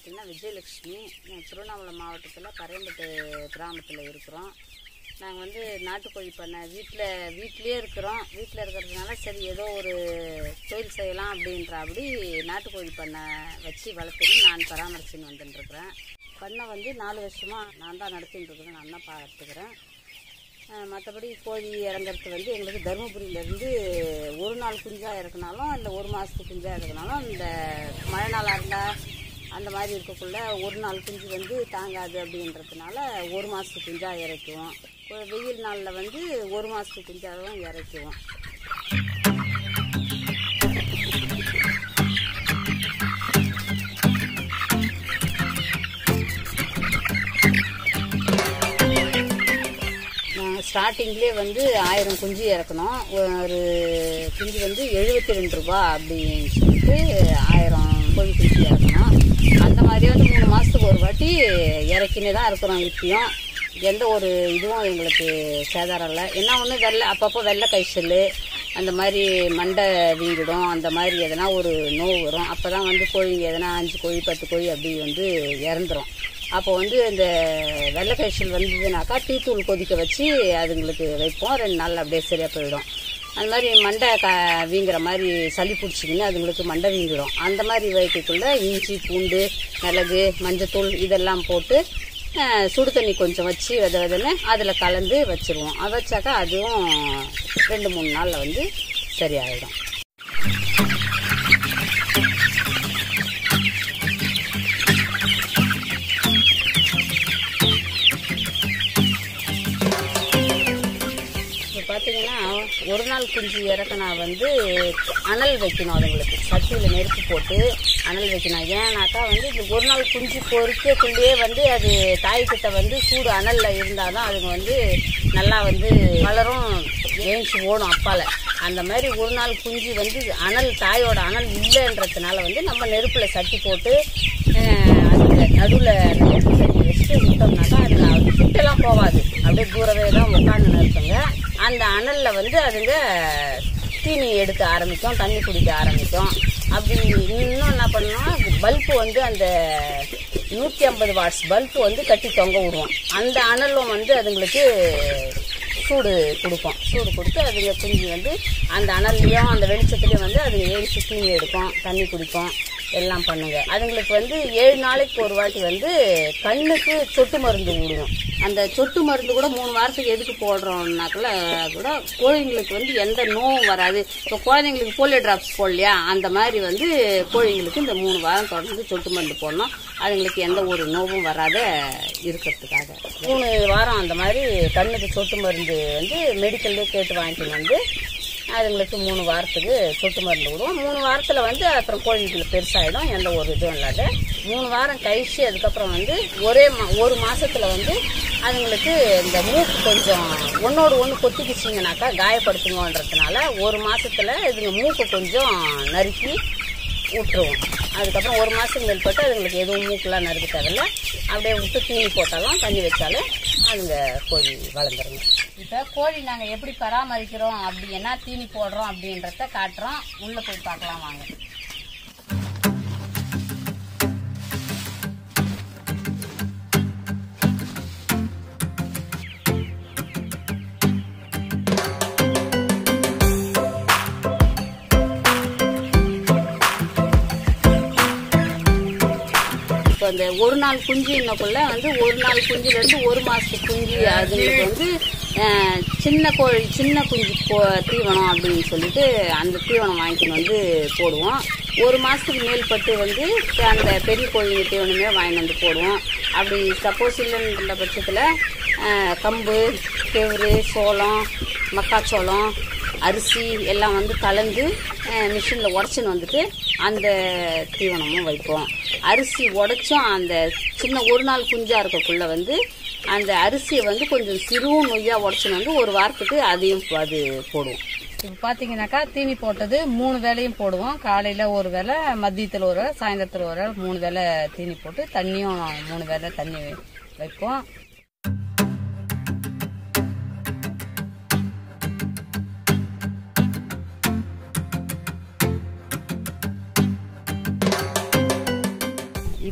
பார்த்தீங்கன்னா விஜயலட்சுமி நான் திருவண்ணாமலை மாவட்டத்தில் பரையம்பட்டு கிராமத்தில் இருக்கிறோம் நாங்கள் வந்து நாட்டுக்கோழி பண்ணை வீட்டில் வீட்லேயே இருக்கிறோம் வீட்டில் இருக்கிறதுனால சரி ஏதோ ஒரு தொழில் செய்யலாம் அப்படின்ற அப்படி நாட்டுக்கோழி பண்ணை வச்சு வளர்த்துன்னு நான் பராமரிச்சுன்னு வந்துட்டுருக்குறேன் பண்ணை வந்து நாலு வருஷமாக நான் தான் நடத்தின்னு இருக்கிறேன் நான் தான் பார்த்துக்கிறேன் மற்றபடி கோழி இறங்குறது வந்து எங்களுக்கு தருமபுரியிலேருந்து ஒரு நாள் குஞ்சாக இறக்குனாலும் இல்லை ஒரு மாதத்துக்கு குஞ்சாக இறக்குனாலும் இந்த மழை நாளாக இருந்தால் அந்த மாதிரி இருக்கக்குள்ள ஒரு நாள் குஞ்சு வந்து தாங்காது அப்படின்றதுனால ஒரு மாதத்துக்கு குஞ்சாக இறக்குவோம் ஒரு வெயில் நாளில் வந்து ஒரு மாதத்துக்கு குஞ்சாகவும் இறக்குவோம் நாங்கள் ஸ்டார்டிங்லேயே வந்து ஆயிரம் குஞ்சு இறக்கணும் ஒரு குஞ்சு வந்து எழுபத்தி ரெண்டு ரூபா அப்படின்னு சொல்லிட்டு ஆயிரம் கோழி குஞ்சு இறக்கணும் அந்த மாதிரி வந்து மூணு மாதத்துக்கு ஒரு வாட்டி இறக்கினே தான் இருக்கிறோம் இப்பயும் எந்த ஒரு இதுவும் எங்களுக்கு சேதாரம் இல்லை என்ன ஒன்று வெள்ளை அப்பப்போ வெள்ளை கைச்சல் அந்த மாதிரி மண்டை வீங்கிடும் அந்த மாதிரி எதனா ஒரு நோவு வரும் அப்போ தான் வந்து கோழிங்க எதனா அஞ்சு கோழி பத்து கோழி அப்படி வந்து இறந்துரும் அப்போ வந்து இந்த வெள்ளை காய்ச்சல் வந்ததுனாக்கா டீத்தூள் கொதிக்க வச்சு அதுங்களுக்கு வைப்போம் ரெண்டு நாள் அப்படியே சரியாக போயிடும் அந்த மாதிரி மண்டை க வீங்குற மாதிரி சளி பிடிச்சிக்கின்னு அதுங்களுக்கு மண்டை வீங்கிடும் அந்த மாதிரி வைக்கக்குள்ள இஞ்சி பூண்டு மிளகு மஞ்சத்தூள் இதெல்லாம் போட்டு அஹ், சுடு தண்ணி கொஞ்சம் வச்சு வித விதன்னு அதில் கலந்து வச்சுருவோம் அதை வச்சாக்கா அதுவும் ரெண்டு மூணு நாளில் வந்து சரியாயிடும் இப்போ பார்த்தீங்கன்னா ஒரு நாள் குஞ்சு இறக்குனா வந்து அனல் வைக்கணும் அதுங்களுக்கு சட்டியில் நெருப்பு போட்டு அனல் வைக்கணும் ஏன்னாக்கா வந்து இந்த ஒரு நாள் குஞ்சு பொறிக்கக்குள்ளேயே வந்து அது தாய்கிட்ட வந்து சூடு அனலில் இருந்தால் தான் அதுங்க வந்து நல்லா வந்து வளரும் ஏஞ்சி ஓடும் அப்பால அந்த மாதிரி ஒரு நாள் குஞ்சு வந்து அனல் தாயோட அனல் இல்லைன்றதுனால வந்து நம்ம நெருப்பில் சட்டி போட்டு அஹ், அதுக்கு நடுவில் நெருப்பு சட்டி வச்சுட்டு விட்டோம்னாக்கா அதில் அது சுட்டெல்லாம் போகாது அப்படியே தூரவே தான் உட்காந்து இருக்குங்க அந்த அனல்ல வந்து அதுங்க தீனி எடுக்க ஆரம்பிக்கும் தண்ணி குடிக்க ஆரம்பிக்கும் அப்படி இன்னும் என்ன பண்ணோம் பல்பு வந்து அந்த நூற்றி ஐம்பது வாட்ஸ் பல்பு வந்து கட்டி தொங்க விடுவோம் அந்த அனலும் வந்து அதுங்களுக்கு சூடு கொடுக்கும் சூடு கொடுத்து அதுங்க குஞ்சு வந்து அந்த அனல்லையும் அந்த வெளிச்சத்துலையும் வந்து அதுங்க ஏழு தீனி எடுக்கும் தண்ணி குடிக்கும் எல்லாம் பண்ணுங்க அதுங்களுக்கு வந்து ஏழு நாளைக்கு ஒரு வாட்டி வந்து கண்ணுக்கு சொட்டு மருந்து விடுவோம் அந்த சொட்டு மருந்து கூட மூணு வாரத்துக்கு எதுக்கு போடுறோம்னாக்கல கூட கோழிங்களுக்கு வந்து எந்த நோவும் வராது இப்போ குழந்தைங்களுக்கு போலியோ டிராப்ஸ் போடலையா அந்த மாதிரி வந்து கோழிங்களுக்கு இந்த மூணு வாரம் தொடர்ந்து சொட்டு மருந்து போடணும் அதுங்களுக்கு எந்த ஒரு நோவும் வராத இருக்கிறதுக்காக மூணு வாரம் அந்த மாதிரி கண்ணுக்கு சொட்டு மருந்து வந்து மெடிக்கல்லே கேட்டு வாங்கிட்டு வந்து அதுங்களுக்கு மூணு வாரத்துக்கு சொட்டு மருந்து விடுவோம் மூணு வாரத்தில் வந்து அப்புறம் கோழிகளுக்கு பெருசாகிடும் எந்த ஒரு இதுவும் இல்லாத மூணு வாரம் கழிச்சு அதுக்கப்புறம் வந்து ஒரே மா ஒரு மாசத்துல வந்து அதுங்களுக்கு இந்த மூக்கு கொஞ்சம் ஒன்னோடு ஒன்று கொத்திக்கிச்சிங்கனாக்கா காயப்படுத்துங்கன்றதுனால ஒரு மாசத்துல இதுங்க மூக்கு கொஞ்சம் நறுக்கி விட்டுருவோம் அதுக்கப்புறம் ஒரு மாதத்துக்கு மேற்பட்டு அதுங்களுக்கு எதுவும் மூக்கெலாம் நறுக்க தேவையில்ல அப்படியே விட்டு தீனி போட்டாலும் தண்ணி வச்சாலும் அதுங்க கோழி வளர்ந்துருங்க இப்போ கோழி நாங்கள் எப்படி பராமரிக்கிறோம் அப்படி என்ன தீனி போடுறோம் அப்படின்றத காட்டுறோம் உள்ளே போய் பார்க்கலாம் வாங்க இப்போ இந்த ஒரு நாள் குஞ்சு இன்னக்குள்ள வந்து ஒரு நாள் குஞ்சுலேருந்து ஒரு மாதத்து குஞ்சு அதுங்களுக்கு வந்து அஹ், சின்ன கோழி சின்ன குஞ்சு போ தீவனம் அப்படின்னு சொல்லிட்டு அந்த தீவனம் வாங்கிட்டு வந்து போடுவோம் ஒரு மாதத்துக்கு மேல்பட்டு வந்து அந்த பெரிய கோழி தீவனமே வாங்கிட்டு வந்து போடுவோம் அப்படி சப்போஸ் இல்லைன்ற பட்சத்தில் கம்பு கெவுரு சோளம் மக்காச்சோளம் அரிசி எல்லாம் வந்து கலந்து மிஷினில் உடச்சின்னு வந்துட்டு அந்த தீவனமும் வைப்போம் அரிசி உடைச்சும் அந்த சின்ன ஒரு நாள் குஞ்சா இருக்கக்குள்ள வந்து அந்த அரிசியை வந்து கொஞ்சம் சிறுவும் நொய்யாக உடச்சின்னு வந்து ஒரு வாரத்துக்கு அதையும் அது போடுவோம் இப்போ பார்த்தீங்கன்னாக்கா தீனி போட்டது மூணு வேலையும் போடுவோம் காலையில் ஒரு வேளை மதியத்தில் ஒரு வேளை சாயந்தரத்தில் ஒரு வேளை மூணு வேளை தீனி போட்டு தண்ணியும் மூணு வேளை தண்ணி வைப்போம்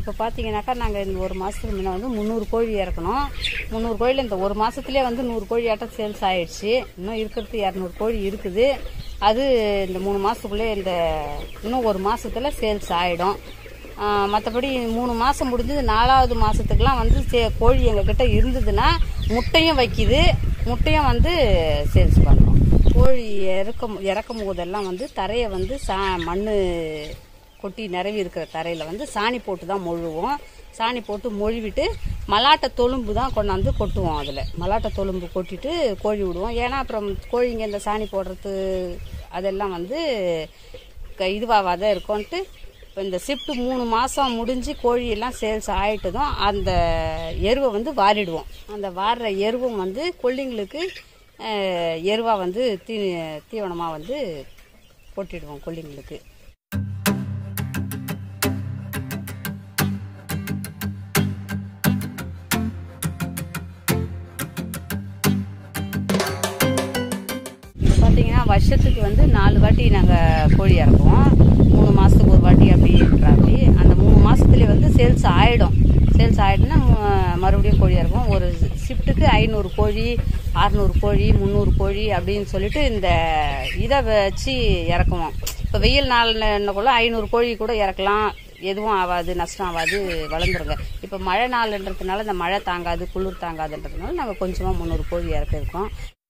இப்போ பார்த்தீங்கன்னாக்கா நாங்கள் இந்த ஒரு மாதத்துக்கு முன்ன வந்து முந்நூறு கோழி இறக்கணும் முந்நூறு கோழியில் இந்த ஒரு மாதத்துலேயே வந்து நூறு கோழி ஆட்டம் சேல்ஸ் ஆயிடுச்சு இன்னும் இருக்கிறது இரநூறு கோழி இருக்குது அது இந்த மூணு மாதத்துக்குள்ளே இந்த இன்னும் ஒரு மாசத்துல சேல்ஸ் ஆகிடும் மற்றபடி மூணு மாதம் முடிஞ்சது நாலாவது மாதத்துக்குலாம் வந்து சே கோழி எங்ககிட்ட இருந்ததுன்னா முட்டையும் வைக்குது முட்டையும் வந்து சேல்ஸ் பண்ணுறோம் கோழி இறக்கும் இறக்கும் போதெல்லாம் வந்து தரையை வந்து சா மண் கொட்டி நிரவி இருக்கிற தரையில் வந்து சாணி போட்டு தான் மொழுவோம் சாணி போட்டு மொழிவிட்டு மலாட்டை தொழும்பு தான் கொண்டாந்து கொட்டுவோம் அதில் மலாட்டை தொழும்பு கொட்டிட்டு கோழி விடுவோம் ஏன்னா அப்புறம் கோழிங்க இந்த சாணி போடுறது அதெல்லாம் வந்து க- இதுவாகாத இருக்கும்ன்ட்டு இப்போ இந்த ஷிஃப்ட் மூணு மாதம் முடிஞ்சு கோழியெல்லாம் சேல்ஸ் ஆகிட்டதும் அந்த எருவை வந்து வாரிடுவோம் அந்த வாடுற எருவும் வந்து கொல்லிங்களுக்கு எருவாக வந்து தீ தீவனமாக வந்து கொட்டிடுவோம் கொல்லிங்களுக்கு பார்த்தீங்கன்னா வருஷத்துக்கு வந்து நாலு வாட்டி நாங்கள் கோழி இறக்குவோம் மூணு மாதத்துக்கு ஒரு வாட்டி அப்படின்றாப்படி அந்த மூணு மாதத்துலேயே வந்து சேல்ஸ் ஆகிடும் சேல்ஸ் ஆகிடுன்னா மறுபடியும் கோழி இறக்குவோம் ஒரு ஷிஃப்ட்டுக்கு ஐநூறு கோழி அறநூறு கோழி முந்நூறு கோழி அப்படின்னு சொல்லிட்டு இந்த இதை வச்சு இறக்குவோம் இப்போ வெயில் நாள்னக்குள்ள ஐநூறு கோழி கூட இறக்கலாம் எதுவும் ஆகாது நஷ்டம் ஆகாது வளர்ந்துருங்க இப்போ மழை நாள்ன்றதுனால இந்த மழை தாங்காது குளிர் தாங்காதுன்றதுனால நாங்கள் கொஞ்சமாக முந்நூறு கோழி இறக்கிருக்கோம்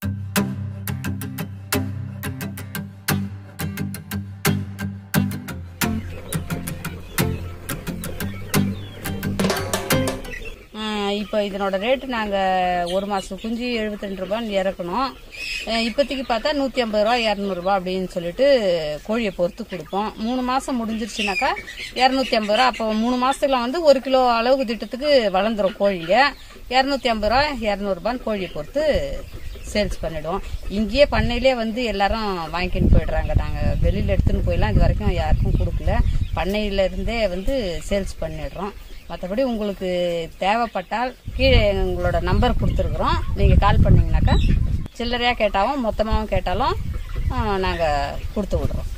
ஆஹ் இப்போ இதனோட ரேட்டு நாங்கள் ஒரு மாதம் குஞ்சு எழுபத்தி ரெண்டு ரூபான்னு இறக்கணும் ஆஹ் இப்போதைக்கு பார்த்தா நூற்றி ஐம்பது ரூபா இரநூறுபா அப்படின்னு சொல்லிட்டு கோழியை பொறுத்து கொடுப்போம் மூணு மாதம் முடிஞ்சிருச்சுனாக்கா இரநூத்தி ஐம்பது ரூபா அப்போ மூணு மாதத்துல வந்து ஒரு கிலோ அளவுக்கு திட்டத்துக்கு வளர்ந்துரும் கோழிங்க இரநூத்தி ஐம்பது ரூபா இரநூறுபான்னு கோழியை பொறுத்து சேல்ஸ் பண்ணிடுவோம் இங்கேயே பண்ணையிலே வந்து எல்லாரும் வாங்கிக்கின்னு போயிடுறாங்க நாங்கள் வெளியில் எடுத்துன்னு போயெல்லாம் இது வரைக்கும் யாருக்கும் கொடுக்கல பண்ணையில இருந்தே வந்து சேல்ஸ் பண்ணிடுறோம் மற்றபடி உங்களுக்கு தேவைப்பட்டால் கீழே எங்களோட நம்பர் கொடுத்துருக்குறோம் நீங்கள் கால் பண்ணீங்கன்னாக்கா சில்லறையாக கேட்டாலும் மொத்தமாகவும் கேட்டாலும் நாங்கள் கொடுத்து விடுறோம்